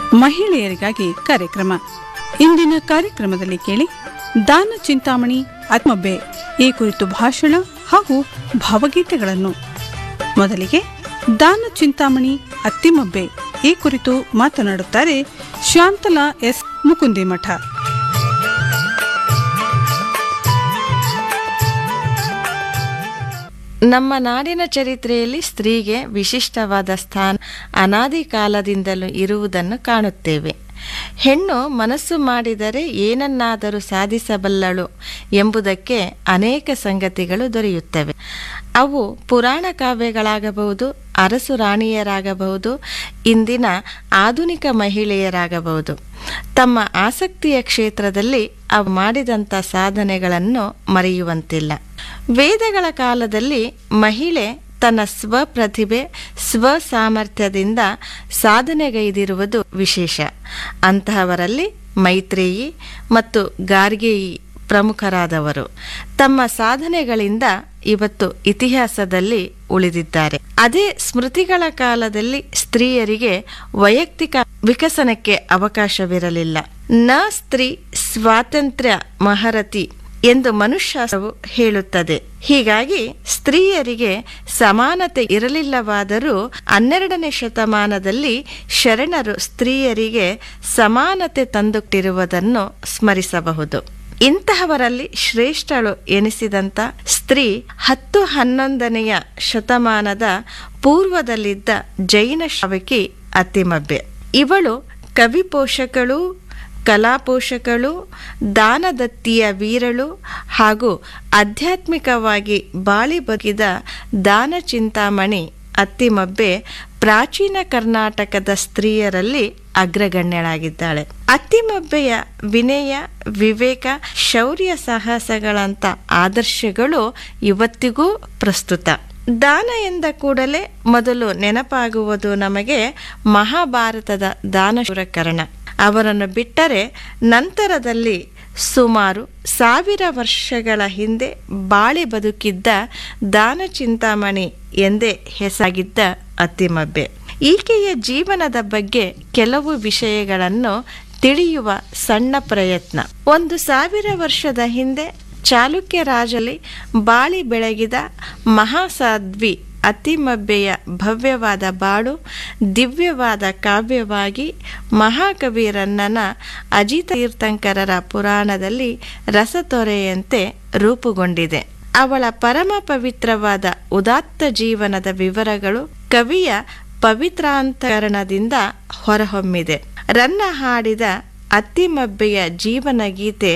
ಮಹಿಳೆಯರಿಗಾಗಿ ಕಾರ್ಯಕ್ರಮ ಇಂದಿನ ಕಾರ್ಯಕ್ರಮದಲ್ಲಿ ಕೇಳಿ ದಾನ ಚಿಂತಾಮಣಿ ಆತ್ಮಬ್ಬೆ ಈ ಕುರಿತು ಭಾಷಣ ಹಾಗೂ ಭಾವಗೀತೆಗಳನ್ನು ಮೊದಲಿಗೆ ದಾನ ಚಿಂತಾಮಣಿ ಅತ್ತಿಮಬ್ಬೆ ಈ ಕುರಿತು ಮಾತನಾಡುತ್ತಾರೆ ಶಾಂತಲಾ ಎಸ್ ಮುಕುಂದಿಮಠ ನಮ್ಮ ನಾಡಿನ ಚರಿತ್ರೆಯಲ್ಲಿ ಸ್ತ್ರೀಗೆ ವಿಶಿಷ್ಟವಾದ ಸ್ಥಾನ ಅನಾದಿ ಕಾಲದಿಂದಲೂ ಇರುವುದನ್ನು ಕಾಣುತ್ತೇವೆ ಹೆಣ್ಣು ಮನಸ್ಸು ಮಾಡಿದರೆ ಏನನ್ನಾದರೂ ಸಾಧಿಸಬಲ್ಲಳು ಎಂಬುದಕ್ಕೆ ಅನೇಕ ಸಂಗತಿಗಳು ದೊರೆಯುತ್ತವೆ ಅವು ಪುರಾಣ ಕಾವ್ಯಗಳಾಗಬಹುದು ಅರಸು ರಾಣಿಯರಾಗಬಹುದು ಇಂದಿನ ಆಧುನಿಕ ಮಹಿಳೆಯರಾಗಬಹುದು ತಮ್ಮ ಆಸಕ್ತಿಯ ಕ್ಷೇತ್ರದಲ್ಲಿ ಅವು ಮಾಡಿದಂಥ ಸಾಧನೆಗಳನ್ನು ಮರೆಯುವಂತಿಲ್ಲ ವೇದಗಳ ಕಾಲದಲ್ಲಿ ಮಹಿಳೆ ತನ್ನ ಸ್ವಪ್ರತಿಭೆ ಸ್ವ ಸಾಮರ್ಥ್ಯದಿಂದ ಸಾಧನೆಗೈದಿರುವುದು ವಿಶೇಷ ಅಂತಹವರಲ್ಲಿ ಮೈತ್ರೇಯಿ ಮತ್ತು ಗಾರ್ಗೇಯಿ ಪ್ರಮುಖರಾದವರು ತಮ್ಮ ಸಾಧನೆಗಳಿಂದ ಇವತ್ತು ಇತಿಹಾಸದಲ್ಲಿ ಉಳಿದಿದ್ದಾರೆ ಅದೇ ಸ್ಮೃತಿಗಳ ಕಾಲದಲ್ಲಿ ಸ್ತ್ರೀಯರಿಗೆ ವೈಯಕ್ತಿಕ ವಿಕಸನಕ್ಕೆ ಅವಕಾಶವಿರಲಿಲ್ಲ ನ ಸ್ತ್ರೀ ಸ್ವಾತಂತ್ರ್ಯ ಮಹರತಿ ಎಂದು ಮನುಷ್ಯವು ಹೇಳುತ್ತದೆ ಹೀಗಾಗಿ ಸ್ತ್ರೀಯರಿಗೆ ಸಮಾನತೆ ಇರಲಿಲ್ಲವಾದರೂ ಹನ್ನೆರಡನೇ ಶತಮಾನದಲ್ಲಿ ಶರಣರು ಸ್ತ್ರೀಯರಿಗೆ ಸಮಾನತೆ ತಂದುಟ್ಟಿರುವುದನ್ನು ಸ್ಮರಿಸಬಹುದು ಇಂತಹವರಲ್ಲಿ ಶ್ರೇಷ್ಠಳು ಎನಿಸಿದಂಥ ಸ್ತ್ರೀ ಹತ್ತು ಹನ್ನೊಂದನೆಯ ಶತಮಾನದ ಪೂರ್ವದಲ್ಲಿದ್ದ ಜೈನ ಶ್ರಾವಕಿ ಅತಿಮಬ್ಬೆ ಇವಳು ಕವಿ ಪೋಷಕಳು ಕಲಾಪೋಷಕಳು ದಾನದತ್ತಿಯ ವೀರಳು ಹಾಗೂ ಆಧ್ಯಾತ್ಮಿಕವಾಗಿ ಬಾಳಿ ಬಗಿದ ದಾನ ಚಿಂತಾಮಣಿ ಅತ್ತಿಮಬ್ಬೆ ಪ್ರಾಚೀನ ಕರ್ನಾಟಕದ ಸ್ತ್ರೀಯರಲ್ಲಿ ಅಗ್ರಗಣ್ಯಳಾಗಿದ್ದಾಳೆ ಅತ್ತಿಮಬ್ಬೆಯ ವಿನಯ ವಿವೇಕ ಶೌರ್ಯ ಸಾಹಸಗಳಂತ ಆದರ್ಶಗಳು ಇವತ್ತಿಗೂ ಪ್ರಸ್ತುತ ದಾನ ಎಂದ ಕೂಡಲೇ ಮೊದಲು ನೆನಪಾಗುವುದು ನಮಗೆ ಮಹಾಭಾರತದ ದಾನಶೂರಕರ್ಣ ಅವರನ್ನು ಬಿಟ್ಟರೆ ನಂತರದಲ್ಲಿ ಸುಮಾರು ಸಾವಿರ ವರ್ಷಗಳ ಹಿಂದೆ ಬಾಳಿ ಬದುಕಿದ್ದ ದಾನ ಚಿಂತಾಮಣಿ ಎಂದೇ ಹೆಸರಾಗಿದ್ದ ಅತ್ತಿಮಬ್ಬೆ ಈಕೆಯ ಜೀವನದ ಬಗ್ಗೆ ಕೆಲವು ವಿಷಯಗಳನ್ನು ತಿಳಿಯುವ ಸಣ್ಣ ಪ್ರಯತ್ನ ಒಂದು ಸಾವಿರ ವರ್ಷದ ಹಿಂದೆ ಚಾಲುಕ್ಯ ರಾಜಲಿ ಬಾಳಿ ಬೆಳಗಿದ ಮಹಾಸಾಧ್ವಿ ಅತಿಮಬ್ಬೆಯ ಭವ್ಯವಾದ ಬಾಳು ದಿವ್ಯವಾದ ಕಾವ್ಯವಾಗಿ ಮಹಾಕವಿ ರನ್ನನ ಅಜಿತ ತೀರ್ಥಂಕರರ ಪುರಾಣದಲ್ಲಿ ರಸತೊರೆಯಂತೆ ರೂಪುಗೊಂಡಿದೆ ಅವಳ ಪರಮ ಪವಿತ್ರವಾದ ಉದಾತ್ತ ಜೀವನದ ವಿವರಗಳು ಕವಿಯ ಪವಿತ್ರಾಂತರಣದಿಂದ ಹೊರಹೊಮ್ಮಿದೆ ರನ್ನ ಹಾಡಿದ ಅತ್ತಿಮಬ್ಬೆಯ ಜೀವನ ಗೀತೆ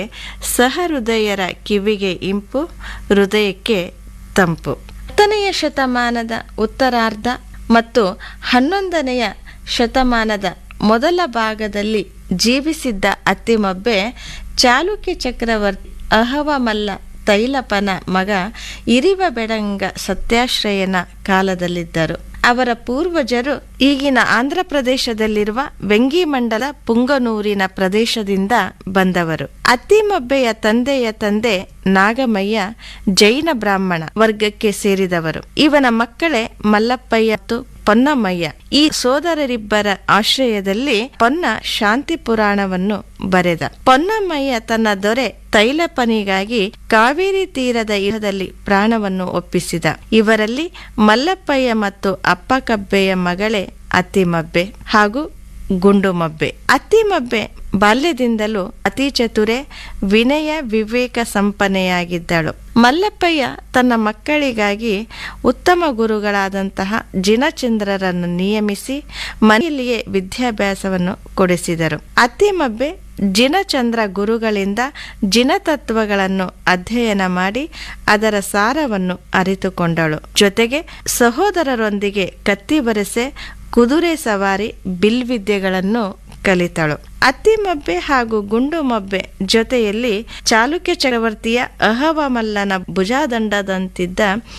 ಸಹೃದಯರ ಕಿವಿಗೆ ಇಂಪು ಹೃದಯಕ್ಕೆ ತಂಪು ಹತ್ತನೆಯ ಶತಮಾನದ ಉತ್ತರಾರ್ಧ ಮತ್ತು ಹನ್ನೊಂದನೆಯ ಶತಮಾನದ ಮೊದಲ ಭಾಗದಲ್ಲಿ ಜೀವಿಸಿದ್ದ ಅತ್ತಿಮಬ್ಬೆ ಚಾಲುಕ್ಯ ಚಕ್ರವರ್ತಿ ಅಹವಮಲ್ಲ ತೈಲಪನ ಮಗ ಇರಿವ ಬೆಡಂಗ ಸತ್ಯಾಶ್ರಯನ ಕಾಲದಲ್ಲಿದ್ದರು ಅವರ ಪೂರ್ವಜರು ಈಗಿನ ಆಂಧ್ರ ಪ್ರದೇಶದಲ್ಲಿರುವ ವೆಂಗಿಮಂಡಲ ಪುಂಗನೂರಿನ ಪ್ರದೇಶದಿಂದ ಬಂದವರು ಅತ್ತಿಮಬ್ಬೆಯ ತಂದೆಯ ತಂದೆ ನಾಗಮಯ್ಯ ಜೈನ ಬ್ರಾಹ್ಮಣ ವರ್ಗಕ್ಕೆ ಸೇರಿದವರು ಇವನ ಮಕ್ಕಳೇ ಮಲ್ಲಪ್ಪಯ್ಯ ಮತ್ತು ಪೊನ್ನಮ್ಮಯ್ಯ ಈ ಸೋದರರಿಬ್ಬರ ಆಶ್ರಯದಲ್ಲಿ ಪೊನ್ನ ಶಾಂತಿ ಪುರಾಣವನ್ನು ಬರೆದ ಪೊನ್ನಮ್ಮಯ್ಯ ತನ್ನ ದೊರೆ ತೈಲಪ್ಪನಿಗಾಗಿ ಕಾವೇರಿ ತೀರದ ಇಹದಲ್ಲಿ ಪ್ರಾಣವನ್ನು ಒಪ್ಪಿಸಿದ ಇವರಲ್ಲಿ ಮಲ್ಲಪ್ಪಯ್ಯ ಮತ್ತು ಅಪ್ಪಕಬ್ಬೆಯ ಮಗಳೇ ಅತ್ತಿಮಬ್ಬೆ ಹಾಗೂ ಗುಂಡುಮಬ್ಬೆ ಅತ್ತಿಮಬ್ಬೆ ಬಾಲ್ಯದಿಂದಲೂ ಅತಿ ಚತುರೆ ವಿನಯ ವಿವೇಕ ಸಂಪನ್ನೆಯಾಗಿದ್ದಳು ಮಲ್ಲಪ್ಪಯ್ಯ ತನ್ನ ಮಕ್ಕಳಿಗಾಗಿ ಉತ್ತಮ ಗುರುಗಳಾದಂತಹ ಜಿನಚಂದ್ರರನ್ನು ನಿಯಮಿಸಿ ಮನೆಯಲ್ಲಿಯೇ ವಿದ್ಯಾಭ್ಯಾಸವನ್ನು ಕೊಡಿಸಿದರು ಅತ್ತಿಮಬ್ಬೆ ಜಿನಚಂದ್ರ ಗುರುಗಳಿಂದ ಜಿನತತ್ವಗಳನ್ನು ಅಧ್ಯಯನ ಮಾಡಿ ಅದರ ಸಾರವನ್ನು ಅರಿತುಕೊಂಡಳು ಜೊತೆಗೆ ಸಹೋದರರೊಂದಿಗೆ ಕತ್ತಿ ಬರೆಸೆ ಕುದುರೆ ಸವಾರಿ ಬಿಲ್ವಿದ್ಯೆಗಳನ್ನು ಕಲಿತಳು ಅತ್ತಿಮಬ್ಬೆ ಹಾಗೂ ಗುಂಡುಮಬ್ಬೆ ಜೊತೆಯಲ್ಲಿ ಚಾಲುಕ್ಯ ಚಕ್ರವರ್ತಿಯ ಅಹವಮಲ್ಲನ ಭುಜಾದಂಡದಂತಿದ್ದ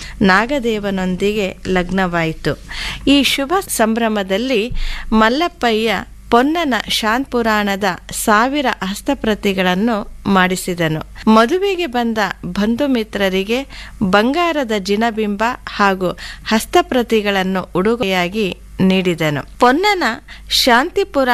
ನಾಗದೇವನೊಂದಿಗೆ ಲಗ್ನವಾಯಿತು ಈ ಶುಭ ಸಂಭ್ರಮದಲ್ಲಿ ಮಲ್ಲಪ್ಪಯ್ಯ ಪೊನ್ನನ ಶಾಂತ್ ಪುರಾಣದ ಸಾವಿರ ಹಸ್ತಪ್ರತಿಗಳನ್ನು ಮಾಡಿಸಿದನು ಮದುವೆಗೆ ಬಂದ ಬಂಧು ಮಿತ್ರರಿಗೆ ಬಂಗಾರದ ಜಿನಬಿಂಬ ಹಾಗೂ ಹಸ್ತಪ್ರತಿಗಳನ್ನು ಉಡುಗೊರೆಯಾಗಿ ನೀಡಿದನು ಪೊನ್ನನ ಶಾಂತಿಪುರ